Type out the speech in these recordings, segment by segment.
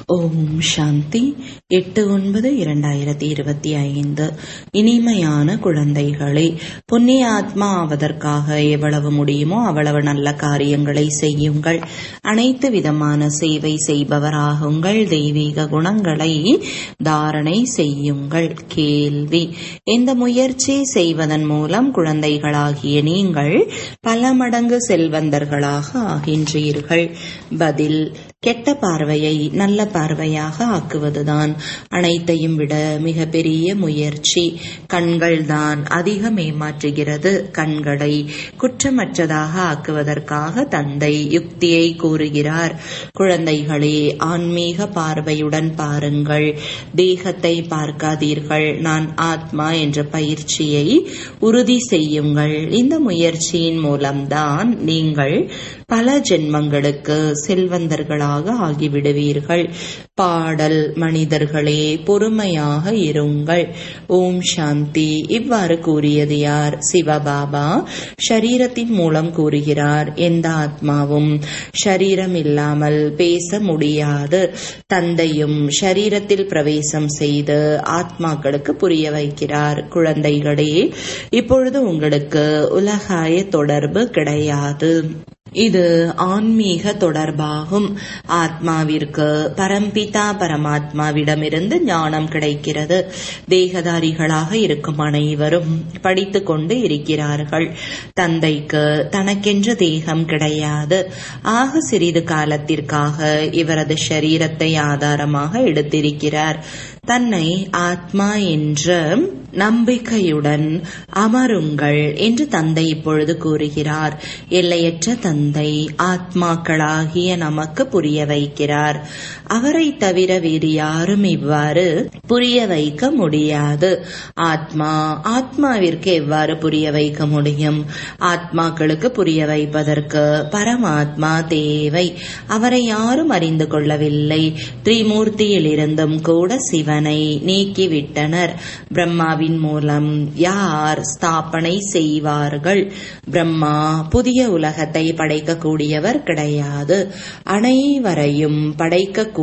ஓம் சாந்தி எட்டு ஒன்பது இரண்டாயிரத்தி இருபத்தி ஐந்து இனிமையான குழந்தைகளே புண்ணிய ஆத்மா ஆவதற்காக எவ்வளவு முடியுமோ அவ்வளவு நல்ல காரியங்களை செய்யுங்கள் அனைத்து விதமான சேவை செய்பவராகுங்கள் தெய்வீக குணங்களை தாரணை செய்யுங்கள் கேள்வி இந்த முயற்சி செய்வதன் மூலம் குழந்தைகளாகிய நீங்கள் பல மடங்கு செல்வந்தர்களாக ஆகின்றீர்கள் பதில் கெட்ட பார்வையை நல்ல பார்வையாக ஆக்குவதுதான் அனைத்தையும் விட மிக பெரிய முயற்சி கண்கள் தான் அதிகம் ஏமாற்றுகிறது கண்களை குற்றமற்றதாக ஆக்குவதற்காக தந்தை யுக்தியை கூறுகிறார் குழந்தைகளே ஆன்மீக பார்வையுடன் பாருங்கள் தேகத்தை பார்க்காதீர்கள் நான் ஆத்மா என்ற பயிற்சியை உறுதி செய்யுங்கள் இந்த முயற்சியின் மூலம்தான் நீங்கள் பல ஜென்மங்களுக்கு செல்வந்தர்களாக ஆகிவிடுவீர்கள் பாடல் மனிதர்களே பொறுமையாக இருங்கள் ஓம் சாந்தி இவ்வாறு கூறியது யார் சிவபாபா ஷரீரத்தின் மூலம் கூறுகிறார் எந்த ஆத்மாவும் ஷரீரம் இல்லாமல் பேச முடியாது தந்தையும் ஷரீரத்தில் பிரவேசம் செய்து ஆத்மாக்களுக்கு புரிய வைக்கிறார் குழந்தைகளே இப்பொழுது உங்களுக்கு உலகாய தொடர்பு கிடையாது இது ஆன்மீக தொடர்பாகும் ஆத்மாவிற்கு பரம்பிதா பரமாத்மாவிடமிருந்து ஞானம் கிடைக்கிறது தேகதாரிகளாக இருக்கும் அனைவரும் படித்துக் கொண்டு இருக்கிறார்கள் தந்தைக்கு தனக்கென்ற தேகம் கிடையாது ஆக சிறிது காலத்திற்காக இவரது ஷரீரத்தை ஆதாரமாக எடுத்திருக்கிறார் தன்னை ஆத்மா என்ற நம்பிக்கையுடன் அமருங்கள் என்று தந்தை இப்பொழுது கூறுகிறார் எல்லையற்ற தந்தை ஆத்மாக்களாகிய நமக்கு புரிய வைக்கிறார் அவரை தவிர வேறு யாரும் இவ்வாறு புரிய வைக்க முடியாது ஆத்மா ஆத்மாவிற்கு எவ்வாறு புரிய வைக்க முடியும் ஆத்மாக்களுக்கு புரிய வைப்பதற்கு பரமாத்மா தேவை அவரை யாரும் அறிந்து கொள்ளவில்லை திரிமூர்த்தியில் இருந்தும் கூட சிவனை நீக்கிவிட்டனர் பிரம்மாவின் மூலம் யார் ஸ்தாபனை செய்வார்கள் பிரம்மா புதிய உலகத்தை படைக்கக்கூடியவர் கிடையாது அனைவரையும் படைக்கக்கூடிய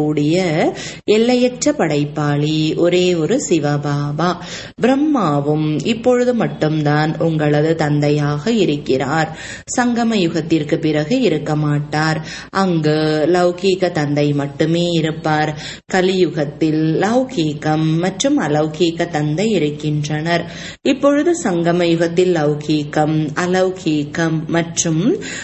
எல்லையற்ற படைப்பாளி ஒரே ஒரு சிவபாபா பிரம்மாவும் இப்பொழுது மட்டும்தான் உங்களது தந்தையாக இருக்கிறார் சங்கம யுகத்திற்கு பிறகு இருக்க மாட்டார் அங்கு லௌகீக தந்தை மட்டுமே இருப்பார் கலியுகத்தில் லௌகீகம் மற்றும் அலௌகீக தந்தை இருக்கின்றனர் இப்பொழுது சங்கம யுகத்தில் லௌகீகம் அலௌகீகம் மற்றும்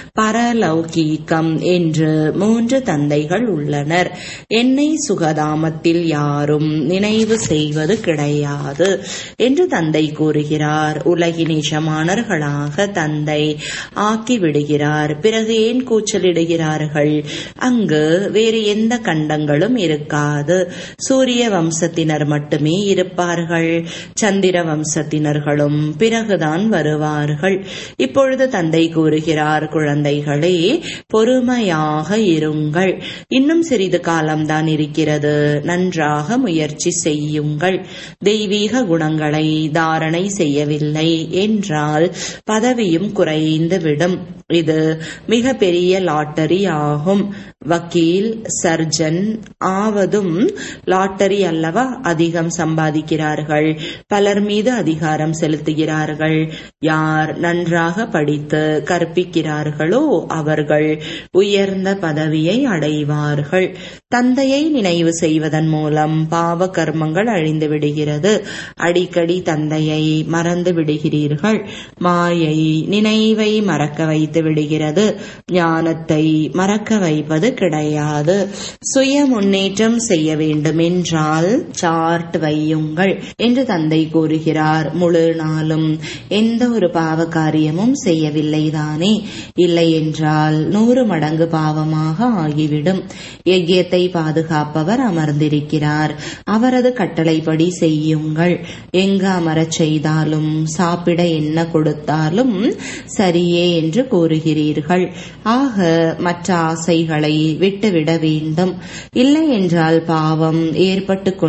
பரலௌகீகம் என்று மூன்று தந்தைகள் உள்ளனர் என்னை சுகதாமத்தில் யாரும் நினைவு செய்வது கிடையாது என்று தந்தை கூறுகிறார் உலகின் நிஜமானர்களாக தந்தை ஆக்கி விடுகிறார் பிறகு ஏன் கூச்சலிடுகிறார்கள் அங்கு வேறு எந்த கண்டங்களும் இருக்காது சூரிய வம்சத்தினர் மட்டுமே இருப்பார்கள் சந்திர வம்சத்தினர்களும் பிறகுதான் வருவார்கள் இப்பொழுது தந்தை கூறுகிறார் குழந்தைகளே பொறுமையாக இருங்கள் இன்னும் சிறிது காலம்தான் இருக்கிறது நன்றாக முயற்சி செய்யுங்கள் தெய்வீக குணங்களை தாரணை செய்யவில்லை என்றால் பதவியும் குறைந்துவிடும் இது மிக பெரிய லாட்டரி ஆகும் வக்கீல் சர்ஜன் ஆவதும் லாட்டரி அல்லவா அதிகம் சம்பாதிக்கிறார்கள் பலர் மீது அதிகாரம் செலுத்துகிறார்கள் யார் நன்றாக படித்து கற்பிக்கிறார்களோ அவர்கள் உயர்ந்த பதவியை அடைவார்கள் தந்தையை நினைவு செய்வதன் மூலம் பாவ கர்மங்கள் அழிந்து விடுகிறது அடிக்கடி தந்தையை மறந்து விடுகிறீர்கள் மாயை நினைவை மறக்க வைத்து விடுகிறது ஞானத்தை மறக்க வைப்பது கிடையாது சுய முன்னேற்றம் செய்ய வேண்டும் என்றால் சார்ட் வையுங்கள் என்று தந்தை கூறுகிறார் முழு நாளும் எந்த ஒரு பாவ காரியமும் செய்யவில்லை தானே இல்லை என்றால் நூறு மடங்கு பாவமாக ஆகிவிடும் யஜ்யத்தை பாதுகாப்பவர் அமர்ந்திருக்கிறார் அவரது கட்டளைப்படி செய்யுங்கள் எங்கு அமரச் செய்தாலும் சாப்பிட என்ன கொடுத்தாலும் சரியே என்று கூறுகிறீர்கள் ஆக மற்ற ஆசைகளை விட்டுவிட வேண்டும் இல்லை என்றால் பாவம் ஏற்பட்டு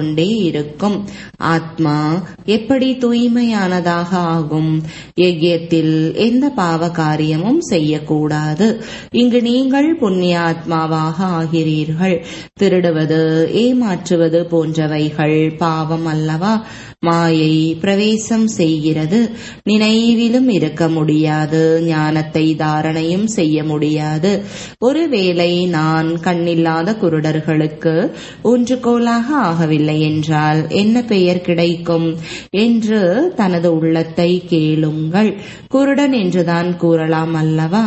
கொண்டே இருக்கும் ஆத்மா எப்படி தூய்மையானதாக ஆகும் யஜ்யத்தில் எந்த பாவ காரியமும் செய்யக்கூடாது இங்கு நீங்கள் புண்ணிய ஆத்மாவாக ஆகிறீர்கள் திருடுவது ஏமாற்றுவது போன்றவைகள் பாவம் அல்லவா மாயை பிரவேசம் செய்கிறது நினைவிலும் இருக்க முடியாது ஞானத்தை தாரணையும் செய்ய முடியாது ஒருவேளை நான் கண்ணில்லாத குருடர்களுக்கு ஒன்றுகோலாக ஆகவில்லை என்றால் என்ன பெயர் கிடைக்கும் என்று தனது உள்ளத்தை கேளுங்கள் குருடன் என்றுதான் கூறலாம் அல்லவா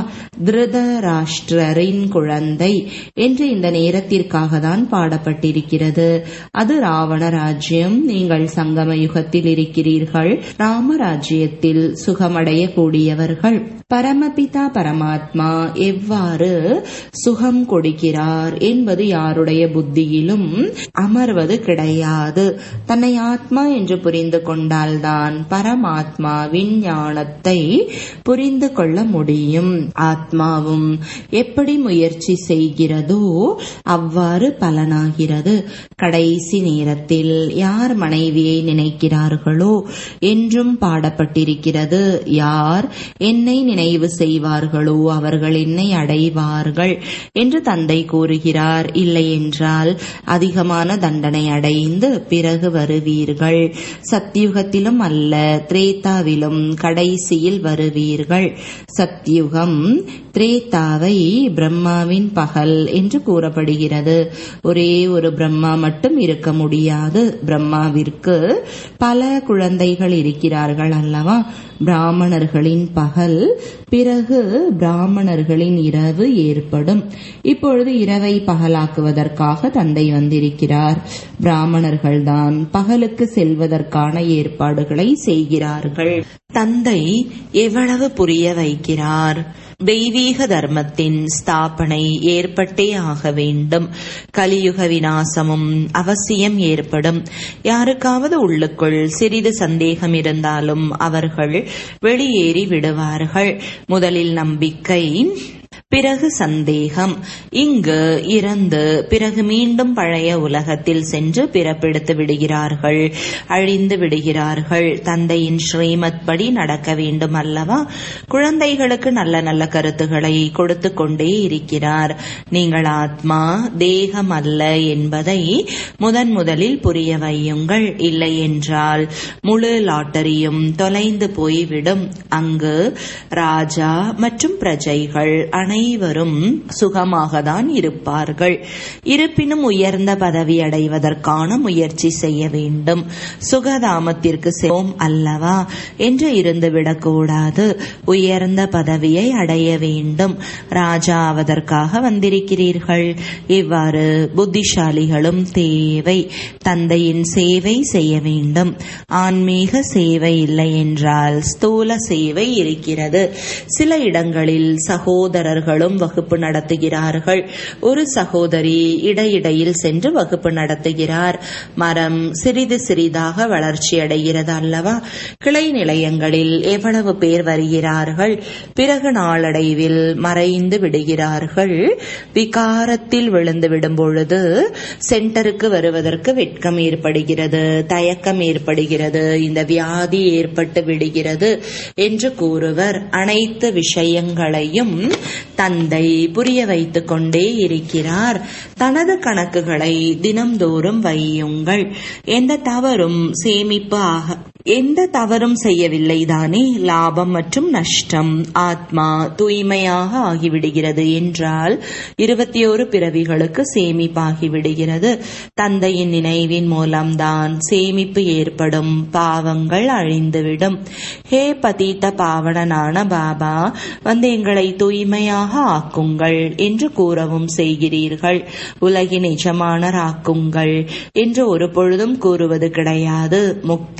திருதராஷ்டிரரின் குழந்தை என்று இந்த நேரத்திற்காக தான் பாடப்பட்டிருக்கிறது அது ராவண ராஜ்யம் நீங்கள் சங்கம யுகத்தில் இருக்கிறீர்கள் ராமராஜ்யத்தில் சுகமடைய கூடியவர்கள் பரமபிதா பரமாத்மா எவ்வாறு சுகம் கொடுக்கிறார் என்பது யாருடைய புத்தியிலும் அமர்வது கிடையாது தன்னை ஆத்மா என்று புரிந்து கொண்டால்தான் பரமாத்மாவின் ஞானத்தை புரிந்து கொள்ள முடியும் ஆத்மாவும் எப்படி முயற்சி செய்கிறதோ அவ்வாறு பலனாகிறது கடைசி நேரத்தில் யார் மனைவியை நினைக்கிறார்களோ என்றும் பாடப்பட்டிருக்கிறது யார் என்னை நினைவு செய்வார்களோ அவர்கள் என்னை அடைவார்கள் என்று தந்தை கூறுகிறார் இல்லை என்றால் அதிகமான தண்டனை அடைந்து பிறகு வருவீர்கள் சத்தியுகத்திலும் அல்ல திரேதாவிலும் கடைசியில் வருவீர்கள் சத்யுகம் திரேதாவை பிரம்மாவின் பகல் என்று கூறப்படுகிறது ஒரே ஒரு பிரம்மா மட்டும் இருக்க முடியாது பிரம்மாவிற்கு பல குழந்தைகள் இருக்கிறார்கள் அல்லவா பிராமணர்களின் பகல் பிறகு பிராமணர்களின் இரவு ஏற்படும் இப்பொழுது இரவை பகலாக்குவதற்காக தந்தை வந்திருக்கிறார் பிராமணர்கள்தான் பகலுக்கு செல்வதற்கான ஏற்பாடுகளை செய்கிறார்கள் தந்தை எவ்வளவு புரிய வைக்கிறார் தெய்வீக தர்மத்தின் ஸ்தாபனை ஏற்பட்டே ஆக வேண்டும் கலியுக விநாசமும் அவசியம் ஏற்படும் யாருக்காவது உள்ளுக்குள் சிறிது சந்தேகம் இருந்தாலும் அவர்கள் வெளியேறி விடுவார்கள் முதலில் நம்பிக்கை பிறகு சந்தேகம் இங்கு இறந்து பிறகு மீண்டும் பழைய உலகத்தில் சென்று பிறப்பெடுத்து விடுகிறார்கள் அழிந்து விடுகிறார்கள் தந்தையின் ஸ்ரீமத் படி நடக்க வேண்டும் அல்லவா குழந்தைகளுக்கு நல்ல நல்ல கருத்துக்களை கொடுத்து கொண்டே இருக்கிறார் நீங்கள் ஆத்மா தேகம் அல்ல என்பதை முதன் முதலில் புரிய வையுங்கள் இல்லை என்றால் முழு லாட்டரியும் தொலைந்து போய்விடும் அங்கு ராஜா மற்றும் பிரஜைகள் அனைவரும் சுகமாக தான் இருப்பார்கள் இருப்பினும் உயர்ந்த பதவி அடைவதற்கான முயற்சி செய்ய வேண்டும் சுகதாமத்திற்கு செல்வோம் அல்லவா என்று இருந்துவிடக்கூடாது உயர்ந்த பதவியை அடைய வேண்டும் ராஜா ஆவதற்காக வந்திருக்கிறீர்கள் இவ்வாறு புத்திசாலிகளும் தேவை தந்தையின் சேவை செய்ய வேண்டும் ஆன்மீக சேவை இல்லை என்றால் ஸ்தூல சேவை இருக்கிறது சில இடங்களில் சகோதரர்களும் வகுப்பு நடத்துகிறார்கள் ஒரு சகோதரி இடையிடையில் சென்று வகுப்பு நடத்துகிறார் மரம் சிறிது சிறிதாக வளர்ச்சி அடைகிறது அல்லவா கிளை நிலையங்களில் எவ்வளவு பேர் வருகிறார்கள் பிறகு நாளடைவில் மறைந்து விடுகிறார்கள் விகாரத்தில் விழுந்து விடும் பொழுது சென்டருக்கு வருவதற்கு வெட்கம் ஏற்படுகிறது தயக்கம் ஏற்படுகிறது இந்த வியாதி ஏற்பட்டு விடுகிறது என்று கூறுவர் அனைத்து விஷயங்களையும் தந்தை புரிய வைத்துக் கொண்டே இருக்கிறார் தனது கணக்குகளை தினம்தோறும் வையுங்கள் எந்த தவறும் சேமிப்பு ஆக எந்த தவறும் செய்யவில்லை தானே லாபம் மற்றும் நஷ்டம் ஆத்மா தூய்மையாக ஆகிவிடுகிறது என்றால் இருபத்தி ஒரு பிறவிகளுக்கு சேமிப்பாகிவிடுகிறது தந்தையின் நினைவின் மூலம்தான் சேமிப்பு ஏற்படும் பாவங்கள் அழிந்துவிடும் ஹே பதீத்த பாவனனான பாபா வந்து எங்களை தூய்மையாக ஆக்குங்கள் என்று கூறவும் செய்கிறீர்கள் உலகின் எஜமானர் ஆக்குங்கள் என்று ஒரு பொழுதும் கூறுவது கிடையாது முக்தி மற்றும்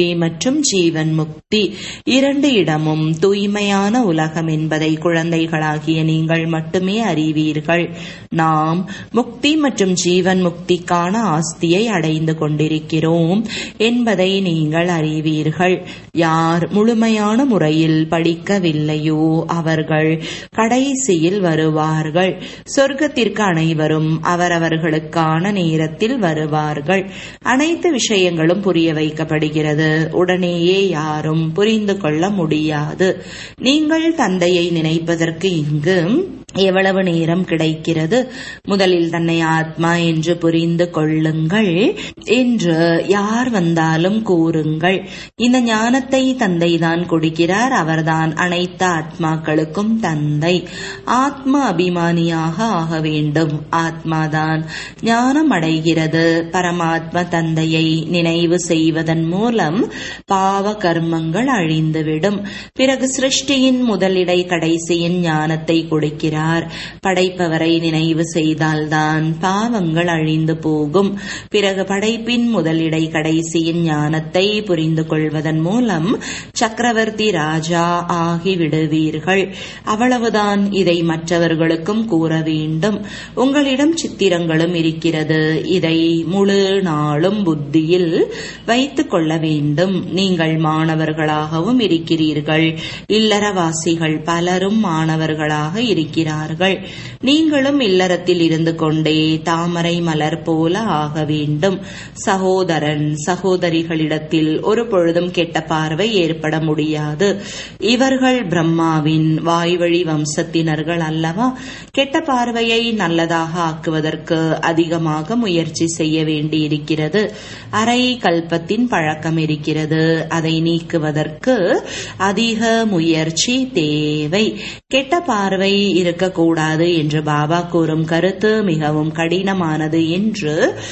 மற்றும் ஜீவன் முக்தி இரண்டு இடமும் தூய்மையான உலகம் என்பதை குழந்தைகளாகிய நீங்கள் மட்டுமே அறிவீர்கள் நாம் முக்தி மற்றும் ஜீவன் முக்திக்கான ஆஸ்தியை அடைந்து கொண்டிருக்கிறோம் என்பதை நீங்கள் அறிவீர்கள் யார் முழுமையான முறையில் படிக்கவில்லையோ அவர்கள் கடைசியில் வருவார்கள் சொர்க்கத்திற்கு அனைவரும் அவரவர்களுக்கான நேரத்தில் வருவார்கள் அனைத்து விஷயங்களும் புரிய வைக்கப்படுகிறது உடனேயே யாரும் புரிந்து கொள்ள முடியாது நீங்கள் தந்தையை நினைப்பதற்கு இங்கு எவ்வளவு நேரம் கிடைக்கிறது முதலில் தன்னை ஆத்மா என்று புரிந்து கொள்ளுங்கள் என்று யார் வந்தாலும் கூறுங்கள் இந்த ஞானத்தை தந்தை தான் கொடுக்கிறார் அவர்தான் அனைத்து ஆத்மாக்களுக்கும் தந்தை ஆத்ம அபிமானியாக ஆக வேண்டும் ஆத்மாதான் ஞானம் அடைகிறது பரமாத்ம தந்தையை நினைவு செய்வதன் மூலம் பாவ கர்மங்கள் அழிந்துவிடும் பிறகு சிருஷ்டியின் முதலிடை கடைசியின் ஞானத்தை கொடுக்கிறார் இருக்கிறார் படைப்பவரை நினைவு செய்தால்தான் பாவங்கள் அழிந்து போகும் பிறகு படைப்பின் முதலிடை கடைசியின் ஞானத்தை புரிந்து கொள்வதன் மூலம் சக்கரவர்த்தி ராஜா ஆகி விடுவீர்கள் அவ்வளவுதான் இதை மற்றவர்களுக்கும் கூற வேண்டும் உங்களிடம் சித்திரங்களும் இருக்கிறது இதை முழு நாளும் புத்தியில் வைத்துக் கொள்ள வேண்டும் நீங்கள் மாணவர்களாகவும் இருக்கிறீர்கள் இல்லறவாசிகள் பலரும் மாணவர்களாக இருக்கிறார்கள் நீங்களும் இல்லறத்தில் இருந்து கொண்டே தாமரை மலர் போல ஆக வேண்டும் சகோதரன் சகோதரிகளிடத்தில் ஒரு பொழுதும் கெட்ட பார்வை ஏற்பட முடியாது இவர்கள் பிரம்மாவின் வாய்வழி வம்சத்தினர்கள் அல்லவா கெட்ட பார்வையை நல்லதாக ஆக்குவதற்கு அதிகமாக முயற்சி செய்ய வேண்டியிருக்கிறது அரை கல்பத்தின் பழக்கம் இருக்கிறது அதை நீக்குவதற்கு அதிக முயற்சி தேவை கெட்ட பார்வை இருக்கக்கூடாது என்று பாபா கூறும் கருத்து மிகவும் கடினமானது என்று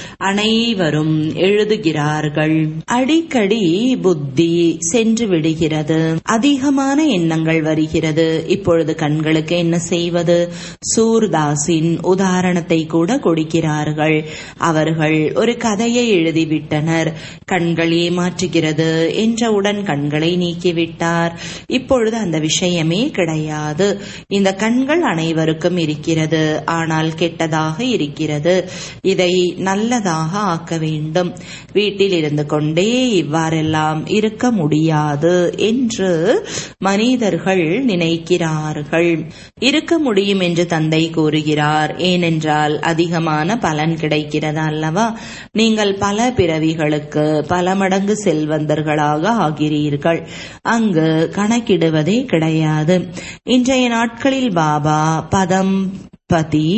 அனைவரும் எழுதுகிறார்கள் அடிக்கடி புத்தி சென்று விடுகிறது அதிகமான எண்ணங்கள் வருகிறது இப்பொழுது கண்களுக்கு என்ன செய்வது சூர்தாஸின் உதாரணத்தை கூட கொடுக்கிறார்கள் அவர்கள் ஒரு கதையை எழுதிவிட்டனர் கண்கள் ஏமாற்றுகிறது என்றவுடன் கண்களை நீக்கிவிட்டார் இப்பொழுது அந்த விஷயமே கிடையாது இந்த கண்கள் அனைவருக்கும் இருக்கிறது ஆனால் கெட்டதாக இருக்கிறது இதை நல்லதாக ஆக்க வேண்டும் வீட்டில் இருந்து கொண்டே இவ்வாறெல்லாம் இருக்க முடியாது என்று மனிதர்கள் நினைக்கிறார்கள் இருக்க முடியும் என்று தந்தை கூறுகிறார் ஏனென்றால் அதிகமான பலன் கிடைக்கிறது அல்லவா நீங்கள் பல பிறவிகளுக்கு பல மடங்கு செல்வந்தர்களாக ஆகிறீர்கள் அங்கு கணக்கிடுவதே கிடையாது இன்றைய நாட்களில் பாபா பதம் பதி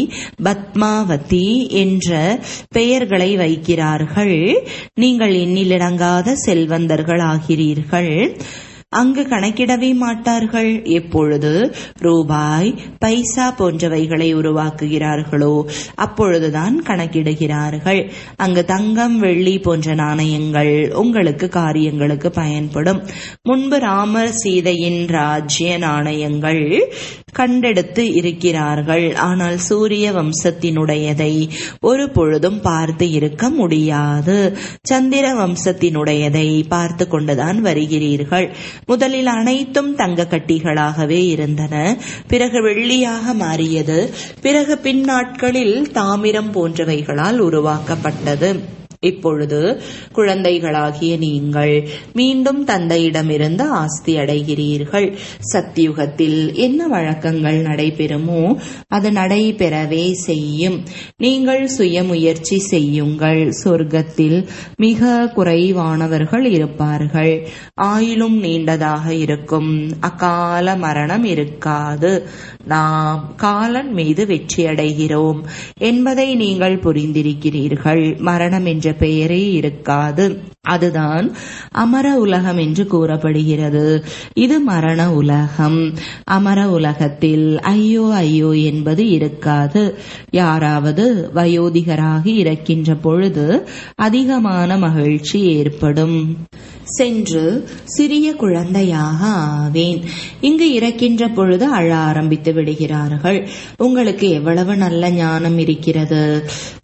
பத்மாவதி என்ற பெயர்களை வைக்கிறார்கள் நீங்கள் எண்ணிலடங்காத செல்வந்தர்கள் ஆகிறீர்கள் அங்கு கணக்கிடவே மாட்டார்கள் எப்பொழுது ரூபாய் பைசா போன்றவைகளை உருவாக்குகிறார்களோ அப்பொழுதுதான் கணக்கிடுகிறார்கள் அங்கு தங்கம் வெள்ளி போன்ற நாணயங்கள் உங்களுக்கு காரியங்களுக்கு பயன்படும் முன்பு ராமர் சீதையின் ராஜ்ய நாணயங்கள் கண்டெடுத்து இருக்கிறார்கள் ஆனால் சூரிய வம்சத்தினுடையதை ஒரு பொழுதும் பார்த்து இருக்க முடியாது சந்திர வம்சத்தினுடையதை பார்த்து கொண்டுதான் வருகிறீர்கள் முதலில் அனைத்தும் தங்க கட்டிகளாகவே இருந்தன பிறகு வெள்ளியாக மாறியது பிறகு பின்னாட்களில் தாமிரம் போன்றவைகளால் உருவாக்கப்பட்டது இப்பொழுது குழந்தைகளாகிய நீங்கள் மீண்டும் தந்தையிடமிருந்து ஆஸ்தி அடைகிறீர்கள் சத்தியுகத்தில் என்ன வழக்கங்கள் நடைபெறுமோ அது நடைபெறவே செய்யும் நீங்கள் சுயமுயற்சி செய்யுங்கள் சொர்க்கத்தில் மிக குறைவானவர்கள் இருப்பார்கள் ஆயிலும் நீண்டதாக இருக்கும் அகால மரணம் இருக்காது நாம் காலன் மீது வெற்றி அடைகிறோம் என்பதை நீங்கள் புரிந்திருக்கிறீர்கள் மரணம் என்ற பெயரே இருக்காது அதுதான் அமர உலகம் என்று கூறப்படுகிறது இது மரண உலகம் அமர உலகத்தில் ஐயோ ஐயோ என்பது இருக்காது யாராவது வயோதிகராகி இறக்கின்ற பொழுது அதிகமான மகிழ்ச்சி ஏற்படும் சென்று சிறிய குழந்தையாக ஆவேன் இங்கு இறக்கின்ற பொழுது அழ ஆரம்பித்து விடுகிறார்கள் உங்களுக்கு எவ்வளவு நல்ல ஞானம் இருக்கிறது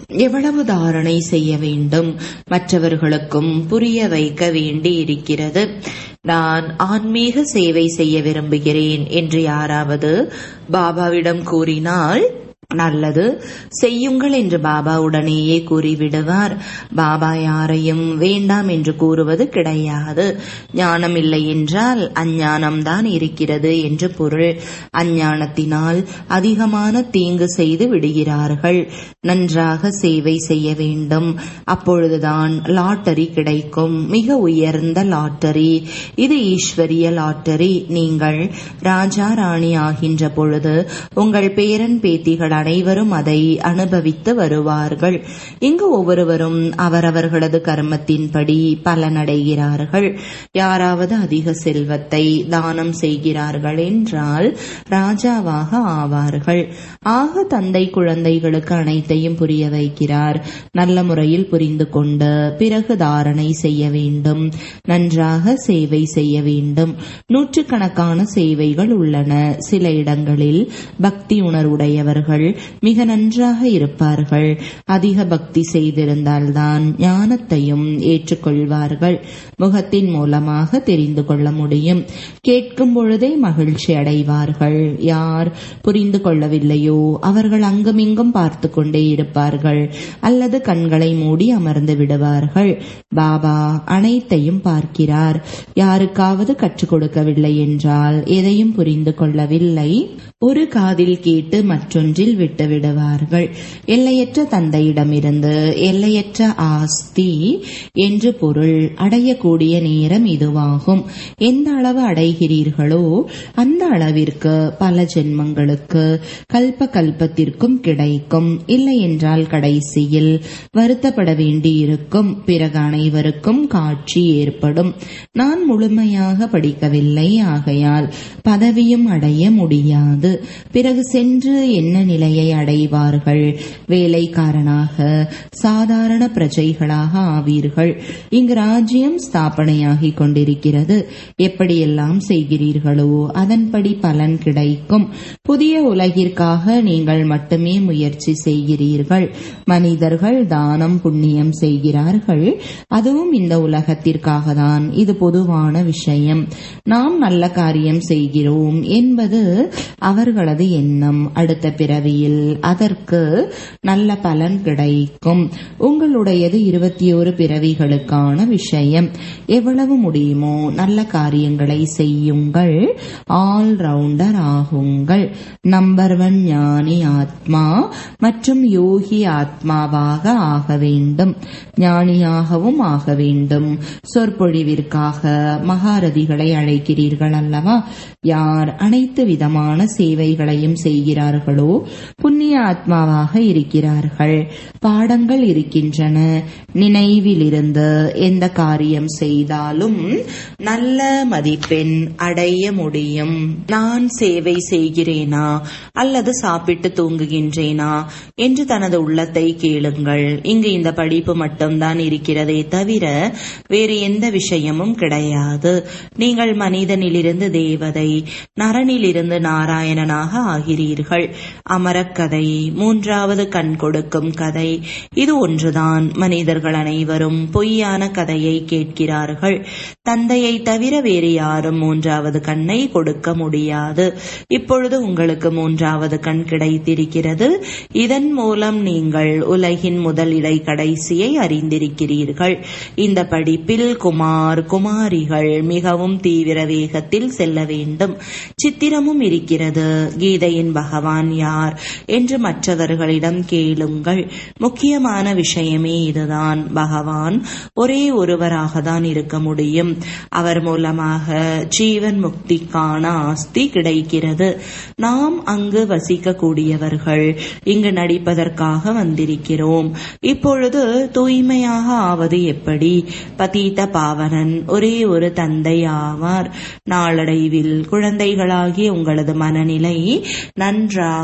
எவ்வளவு தாரணை செய்ய வேண்டும் மற்றவர்களுக்கும் புரிய வைக்க வேண்டி இருக்கிறது நான் ஆன்மீக சேவை செய்ய விரும்புகிறேன் என்று யாராவது பாபாவிடம் கூறினால் நல்லது செய்யுங்கள் என்று பாபா உடனேயே கூறிவிடுவார் பாபா யாரையும் வேண்டாம் என்று கூறுவது கிடையாது ஞானம் இல்லை என்றால் அஞ்ஞானம்தான் இருக்கிறது என்று பொருள் அஞ்ஞானத்தினால் அதிகமான தீங்கு செய்து விடுகிறார்கள் நன்றாக சேவை செய்ய வேண்டும் அப்பொழுதுதான் லாட்டரி கிடைக்கும் மிக உயர்ந்த லாட்டரி இது ஈஸ்வரிய லாட்டரி நீங்கள் ராஜா ராணி ஆகின்ற பொழுது உங்கள் பேரன் பேத்திகள் அனைவரும் அதை அனுபவித்து வருவார்கள் இங்கு ஒவ்வொருவரும் அவரவர்களது கர்மத்தின்படி பலனடைகிறார்கள் யாராவது அதிக செல்வத்தை தானம் செய்கிறார்கள் என்றால் ராஜாவாக ஆவார்கள் ஆக தந்தை குழந்தைகளுக்கு அனைத்தையும் புரிய வைக்கிறார் நல்ல முறையில் புரிந்து கொண்டு பிறகு தாரணை செய்ய வேண்டும் நன்றாக சேவை செய்ய வேண்டும் நூற்றுக்கணக்கான சேவைகள் உள்ளன சில இடங்களில் பக்தி உணர்வுடையவர்கள் மிக நன்றாக இருப்பார்கள் அதிக பக்தி செய்திருந்தால்தான் ஞானத்தையும் ஏற்றுக்கொள்வார்கள் முகத்தின் மூலமாக தெரிந்து கொள்ள முடியும் கேட்கும் பொழுதே மகிழ்ச்சி அடைவார்கள் யார் புரிந்து கொள்ளவில்லையோ அவர்கள் அங்குமிங்கும் பார்த்து கொண்டே இருப்பார்கள் அல்லது கண்களை மூடி அமர்ந்து விடுவார்கள் பாபா அனைத்தையும் பார்க்கிறார் யாருக்காவது கற்றுக் கொடுக்கவில்லை என்றால் எதையும் புரிந்து கொள்ளவில்லை ஒரு காதில் கேட்டு மற்றொன்றில் விட்டு விடுவார்கள் எல்லையற்ற தந்தையிடமிருந்து எல்லையற்ற ஆஸ்தி என்று பொருள் அடையக்கூடிய நேரம் இதுவாகும் எந்த அளவு அடைகிறீர்களோ அந்த அளவிற்கு பல ஜென்மங்களுக்கு கல்ப கல்பத்திற்கும் கிடைக்கும் இல்லை என்றால் கடைசியில் வருத்தப்பட வேண்டியிருக்கும் பிறகு அனைவருக்கும் காட்சி ஏற்படும் நான் முழுமையாக படிக்கவில்லை ஆகையால் பதவியும் அடைய முடியாது பிறகு சென்று என்ன நிலையை அடைவார்கள் வேலைக்காரனாக சாதாரண பிரஜைகளாக ஆவீர்கள் இங்கு ராஜ்யம் ஸ்தாபனையாகிக் கொண்டிருக்கிறது எப்படியெல்லாம் செய்கிறீர்களோ அதன்படி பலன் கிடைக்கும் புதிய உலகிற்காக நீங்கள் மட்டுமே முயற்சி செய்கிறீர்கள் மனிதர்கள் தானம் புண்ணியம் செய்கிறார்கள் அதுவும் இந்த உலகத்திற்காக தான் இது பொதுவான விஷயம் நாம் நல்ல காரியம் செய்கிறோம் என்பது அவர்களது எண்ணம் அடுத்த பிறவியில் அதற்கு நல்ல பலன் கிடைக்கும் உங்களுடையது இருபத்தி ஒரு பிறவிகளுக்கான விஷயம் எவ்வளவு முடியுமோ நல்ல காரியங்களை செய்யுங்கள் ஆல் ரவுண்டர் ஆகுங்கள் நம்பர் ஒன் ஞானி ஆத்மா மற்றும் யோகி ஆத்மாவாக ஆக வேண்டும் ஞானியாகவும் ஆக வேண்டும் சொற்பொழிவிற்காக மகாரதிகளை அழைக்கிறீர்கள் அல்லவா யார் அனைத்து விதமான சேவைகளையும் செய்கிறார்களோ புண்ணிய ஆத்மாவாக இருக்கிறார்கள் பாடங்கள் இருக்கின்றன நினைவிலிருந்து எந்த காரியம் செய்தாலும் நல்ல மதிப்பெண் அடைய முடியும் நான் சேவை செய்கிறேனா அல்லது சாப்பிட்டு தூங்குகின்றேனா என்று தனது உள்ளத்தை கேளுங்கள் இங்கு இந்த படிப்பு மட்டும்தான் இருக்கிறதே தவிர வேறு எந்த விஷயமும் கிடையாது நீங்கள் மனிதனிலிருந்து தேவதை நரனிலிருந்து நாராயணனாக ஆகிறீர்கள் அமரக்கதை மூன்றாவது கண் கொடுக்கும் கதை இது ஒன்றுதான் மனிதர்கள் அனைவரும் பொய்யான கதையை கேட்கிறார்கள் தந்தையை தவிர வேறு யாரும் மூன்றாவது கண்ணை கொடுக்க முடியாது இப்பொழுது உங்களுக்கு மூன்றாவது கண் கிடைத்திருக்கிறது இதன் மூலம் நீங்கள் உலகின் முதலிடை கடைசியை அறிந்திருக்கிறீர்கள் இந்த படிப்பில் குமார் குமாரிகள் மிகவும் தீவிர வேகத்தில் செல்ல வேண்டும் சித்திரமும் இருக்கிறது கீதையின் பகவான் யார் என்று மற்றவர்களிடம் கேளுங்கள் முக்கியமான விஷயமே இதுதான் பகவான் ஒரே ஒருவராக தான் இருக்க முடியும் அவர் மூலமாக ஜீவன் முக்திக்கான ஆஸ்தி கிடைக்கிறது நாம் அங்கு வசிக்கக்கூடியவர்கள் இங்கு நடிப்பதற்காக வந்திருக்கிறோம் இப்பொழுது தூய்மையாக ஆவது எப்படி பதீத பாவனன் ஒரே ஒரு தந்தை ஆவார் நாளடைவில் குழந்தைகளாகிய உங்களது மனநிலை நன்றாக ஆகி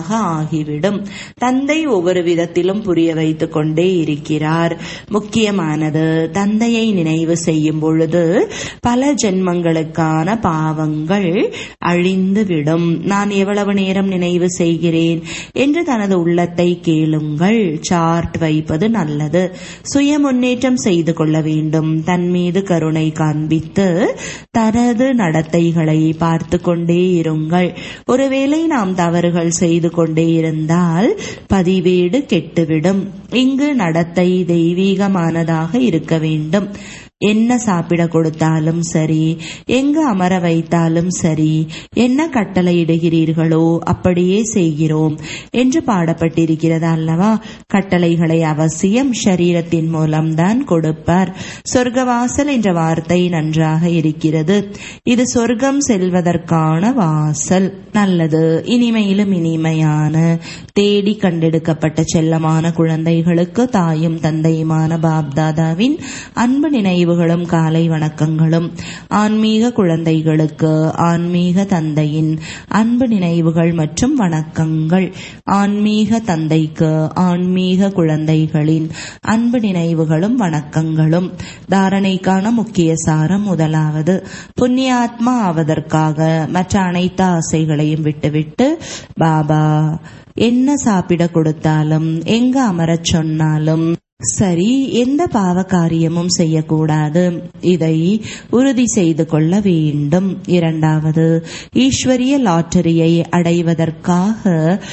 ஆகிவிடும் தந்தை ஒவ்வொரு விதத்திலும் புரிய வைத்துக் கொண்டே இருக்கிறார் முக்கியமானது தந்தையை நினைவு செய்யும் பொழுது பல ஜென்மங்களுக்கான பாவங்கள் அழிந்துவிடும் நான் எவ்வளவு நேரம் நினைவு செய்கிறேன் என்று தனது உள்ளத்தை கேளுங்கள் சார்ட் வைப்பது நல்லது சுய முன்னேற்றம் செய்து கொள்ள வேண்டும் தன் மீது கருணை காண்பித்து தனது நடத்தைகளை பார்த்து கொண்டே இருங்கள் ஒருவேளை நாம் தவறுகள் செய்து கொண்டே இருந்தால் பதிவேடு கெட்டுவிடும் இங்கு நடத்தை தெய்வீகமானதாக இருக்க வேண்டும் என்ன சாப்பிட கொடுத்தாலும் சரி எங்கு அமர வைத்தாலும் சரி என்ன கட்டளையிடுகிறீர்களோ அப்படியே செய்கிறோம் என்று பாடப்பட்டிருக்கிறது அல்லவா கட்டளைகளை அவசியம் சரீரத்தின் மூலம்தான் கொடுப்பார் சொர்க்கவாசல் என்ற வார்த்தை நன்றாக இருக்கிறது இது சொர்க்கம் செல்வதற்கான வாசல் நல்லது இனிமையிலும் இனிமையான தேடி கண்டெடுக்கப்பட்ட செல்லமான குழந்தைகளுக்கு தாயும் தந்தையுமான பாப்தாதாவின் அன்பு நினைவு நினைவுகளும் காலை வணக்கங்களும் ஆன்மீக குழந்தைகளுக்கு ஆன்மீக தந்தையின் அன்பு நினைவுகள் மற்றும் வணக்கங்கள் ஆன்மீக தந்தைக்கு ஆன்மீக குழந்தைகளின் அன்பு நினைவுகளும் வணக்கங்களும் தாரணைக்கான முக்கிய சாரம் முதலாவது புண்ணியாத்மா ஆவதற்காக மற்ற அனைத்து ஆசைகளையும் விட்டுவிட்டு பாபா என்ன சாப்பிட கொடுத்தாலும் எங்க அமரச் சொன்னாலும் சரி எந்த பாவ காரியமும் செய்யக்கூடாது இதை உறுதி செய்து கொள்ள வேண்டும் இரண்டாவது ஈஸ்வரிய லாட்டரியை அடைவதற்காக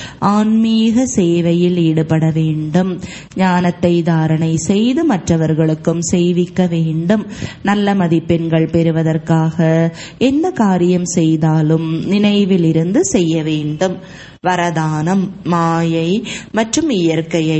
ஆன்மீக சேவையில் ஈடுபட வேண்டும் ஞானத்தை தாரணை செய்து மற்றவர்களுக்கும் செய்விக்க வேண்டும் நல்ல மதிப்பெண்கள் பெறுவதற்காக எந்த காரியம் செய்தாலும் நினைவில் இருந்து செய்ய வேண்டும் வரதானம் மாயை மற்றும் இயற்கையை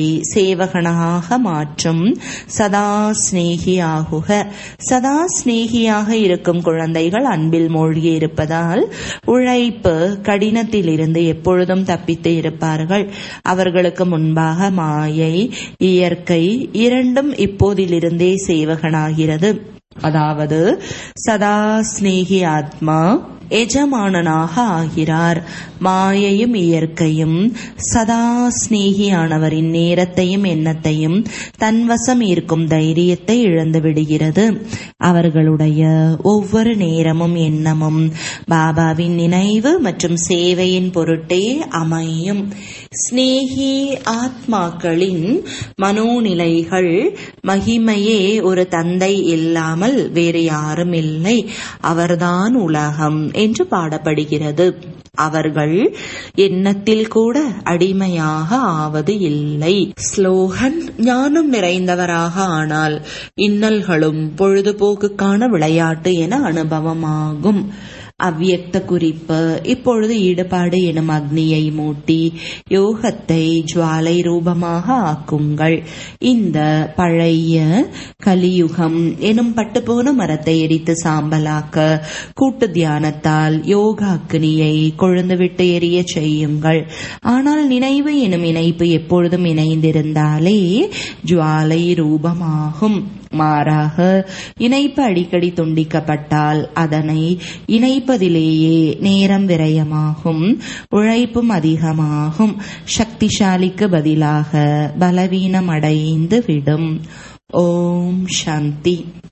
சேவகனாக மாற்றும் சதா சிநேகியாகுக சதா சிநேகியாக இருக்கும் குழந்தைகள் அன்பில் மூழ்கி இருப்பதால் உழைப்பு கடினத்திலிருந்து எப்பொழுதும் தப்பித்து இருப்பார்கள் அவர்களுக்கு முன்பாக மாயை இயற்கை இரண்டும் இப்போதிலிருந்தே சேவகனாகிறது அதாவது சதா சிநேகி ஆத்மா எஜமானனாக ஆகிறார் மாயையும் இயற்கையும் சதா சிநேகியானவரின் நேரத்தையும் எண்ணத்தையும் தன்வசம் இருக்கும் தைரியத்தை இழந்து விடுகிறது அவர்களுடைய ஒவ்வொரு நேரமும் எண்ணமும் பாபாவின் நினைவு மற்றும் சேவையின் பொருட்டே அமையும் ஸ்னேகி ஆத்மாக்களின் மனோநிலைகள் மகிமையே ஒரு தந்தை இல்லாமல் வேறு யாரும் இல்லை அவர்தான் உலகம் என்று பாடப்படுகிறது அவர்கள் எண்ணத்தில் கூட அடிமையாக ஆவது இல்லை ஸ்லோகன் ஞானம் நிறைந்தவராக ஆனால் இன்னல்களும் பொழுதுபோக்குக்கான விளையாட்டு என அனுபவமாகும் அவ்வியக்த குறிப்பு இப்பொழுது ஈடுபாடு எனும் அக்னியை மூட்டி யோகத்தை ஜுவாலை ரூபமாக ஆக்குங்கள் இந்த பழைய கலியுகம் எனும் பட்டுப்போன மரத்தை எரித்து சாம்பலாக்க கூட்டு தியானத்தால் யோக அக்னியை கொழுந்துவிட்டு எரிய செய்யுங்கள் ஆனால் நினைவு எனும் இணைப்பு எப்பொழுதும் இணைந்திருந்தாலே ஜுவாலை ரூபமாகும் மாறாக இணைப்பு அடிக்கடி துண்டிக்கப்பட்டால் அதனை இணைப்பதிலேயே நேரம் விரயமாகும் உழைப்பும் அதிகமாகும் சக்திசாலிக்கு பதிலாக பலவீனம் அடைந்து விடும் ஓம் சாந்தி